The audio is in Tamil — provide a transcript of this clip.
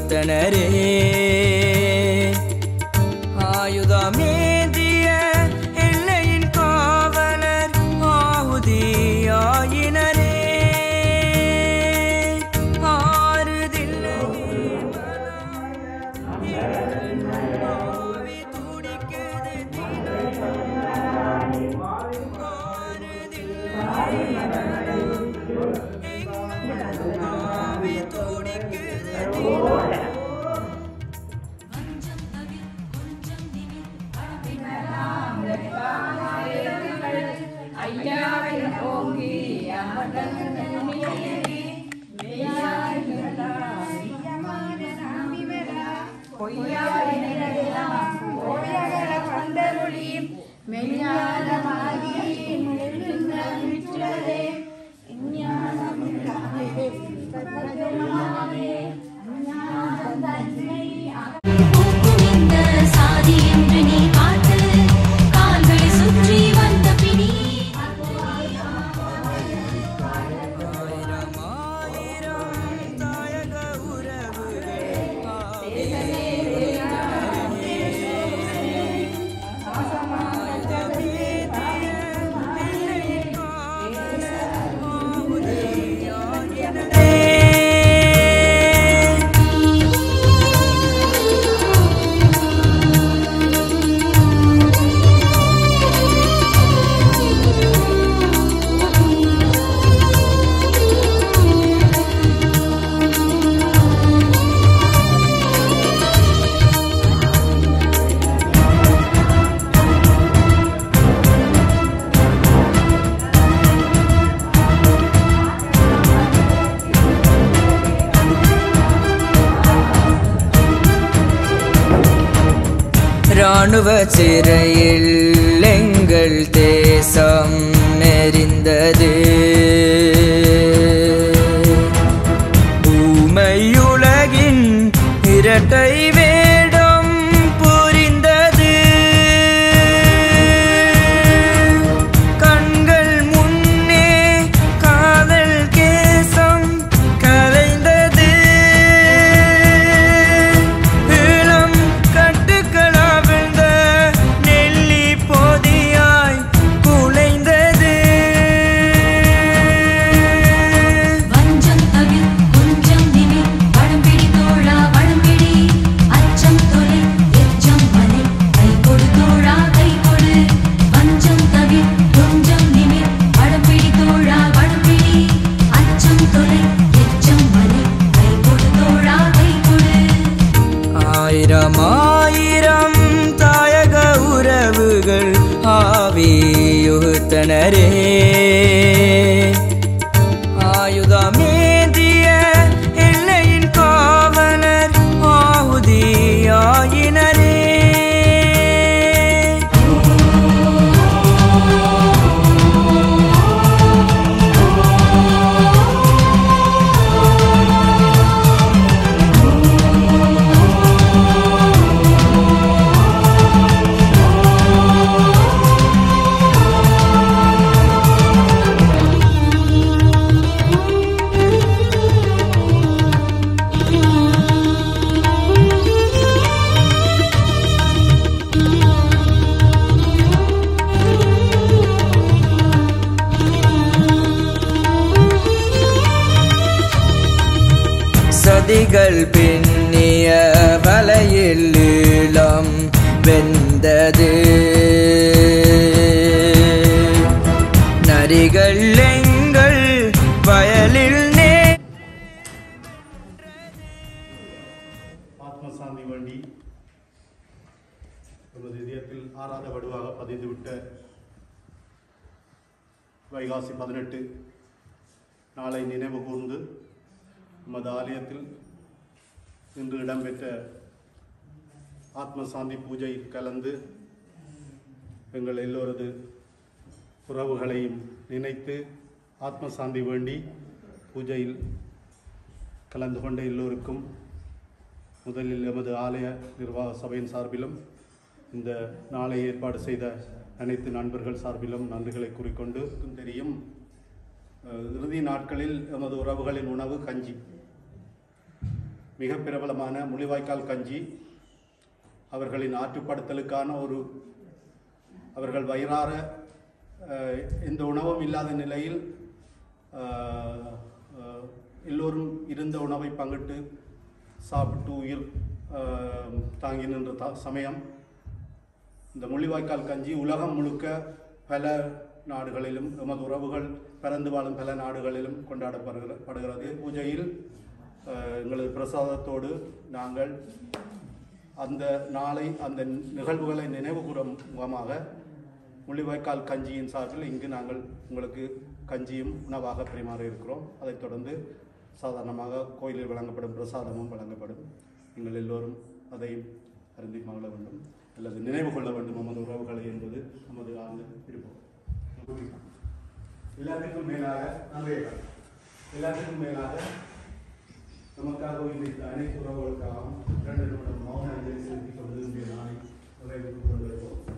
யுகுத்தனரே ஆயுதமேந்திய எல்லையின் காவலர் ஆகுதியாயினரே ஆறுதில்லை ஆவி துடிக்குது ஆவி துடிக்குது ஐயாவின் ஓங்கி அமர்தன் மெய்ஞானமாகி நிற்கின்ற விற்றதே பூக்கும் இந்த சாதி என்று நீ பார்த்து கால்களை சுற்றி வந்த பிடி ஆயிரம் ஆயிரம் தாயக உறவுகள் ராணுவ சிறையில் எங்கள் தேசம் எரிந்தது ஊமையுலகின் இரட்டை வேடம் புரிந்தது கண்கள் முன்னே காதல் கேசம் கலைந்தது இளம் கட்டுக்களாவிழ்ந்த நெல்லி பொதியாய் குலைந்தது வஞ்சம் தவிர் கொஞ்சம் நிமிர் வடம்பிடி தோழா வடம்பிடி அச்சம் தொலை எச்சம் மலை கை கொடு தோழா கை கொடு வஞ்சம் தவிர் கொஞ்சம் நிமிர் வடம்பிடி தோழா வடம்பிடி அச்சம் தொலை எச்சம் மலை கை கொடு தோழா கை கொடு ஆயிரம் ஆயிரம் தாயக உறவுகள் ஆவியுத்தனரே ஆயுதமேந்திய எல்லையின் காவலர் ஆகுதியாயினரே சதிகள் பின்னிய வலையில் ஈழம் வெந்தது நரிகள் எங்கள் வயலில் நே ஆத்மசாந்தி வேண்டி நமது இதயத்தில் ஆறாத வடுவாக பதிந்துவிட்ட வைகாசி பதினெட்டு நாளை நினைவு கூர்ந்து நமது ஆலயத்தில் இன்று இடம்பெற்ற ஆத்மசாந்தி பூஜை கலந்து எங்கள் எல்லோரது உறவுகளையும் நினைத்து ஆத்மசாந்தி வேண்டி பூஜையில் கலந்து கொண்ட எல்லோருக்கும் முதலில் எமது ஆலய நிர்வாக சபையின் சார்பிலும் இந்த நாளை ஏற்பாடு செய்த அனைத்து நண்பர்கள் சார்பிலும் நன்றிகளை கூறிக்கொண்டு தெரியும் அஹ், இறுதி நாட்களில் எமது உறவுகளின் உணவு கஞ்சி மிக பிரபலமான முள்ளிவாய்க்கால் கஞ்சி அவர்களின் ஆற்றுப்படுத்தலுக்கான ஒரு அவர்கள் வயிறார அஹ், எந்த உணவும் இல்லாத நிலையில் அஹ், அஹ், எல்லோரும் இருந்த உணவை பங்கிட்டு சாப்பிட்டு உயிர் அஹ், தாங்கி நின்ற த- சமயம் இந்த முள்ளிவாய்க்கால் கஞ்சி உலகம் முழுக்க பல நாடுகளிலும் எமது உறவுகள் பிறந்து வாழும் பல நாடுகளிலும் கொண்டாடப்படுகிற படுகிறது பூஜையில் அஹ், எங்களது பிரசாதத்தோடு நாங்கள் அந்த நாளை அந்த நிகழ்வுகளை நினைவு கூறும் முகமாக முள்ளிவாய்க்கால் கஞ்சியின் சார்பில் இங்கு நாங்கள் உங்களுக்கு கஞ்சியும் உணவாக பரிமாற இருக்கிறோம் அதைத் தொடர்ந்து சாதாரணமாக கோயிலில் வழங்கப்படும் பிரசாதமும் வழங்கப்படும் நீங்கள் எல்லோரும் அதையும் அருந்தி மகிழ வேண்டும் அல்லது நினைவு கொள்ள வேண்டும் நமது உறவுகளை என்பது நமது ஆழ்ந்த விருப்பம் எல்லாத்துக்கும் மேலாக நன்றி எல்லாத்துக்கும் மேலாக நமக்காக இந்த அனைத்து உறவுகளுக்காகவும் இரண்டு நிமிடம் மௌன அஞ்சலி செலுத்திக் கொண்டு இன்றைய நாளை நிறைவுக்கு கொண்டு வருவோம்